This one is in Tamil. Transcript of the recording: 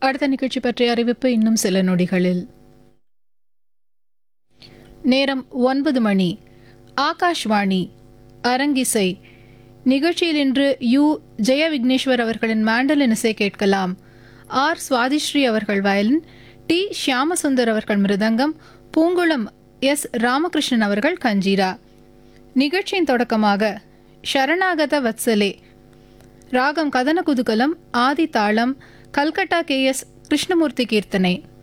அடுத்த நிகழ்ச்சி பற்றிய அறிவிப்பு இன்னும் சில நொடிகளில் நேரம் ஒன்பது மணி ஆகாஷ்வாணி அரங்கிசை நிகழ்ச்சியில் இன்று யு ஜெய விக்னேஸ்வர் அவர்களின் மேண்டலின் இசை கேட்கலாம் ஆர் சுவாதிஸ்ரீ அவர்கள் வயலின் டி ஷியாமசுந்தர் அவர்கள் மிருதங்கம் பூங்குளம் எஸ் ராமகிருஷ்ணன் அவர்கள் கஞ்சீரா நிகழ்ச்சியின் தொடக்கமாக ஷரணாகத வத்சலே ராகம் கதன குதுகலம் ஆதி தாளம் கல்கட்டா கே எஸ் கிருஷ்ணமூர்த்தி கீர்த்தனை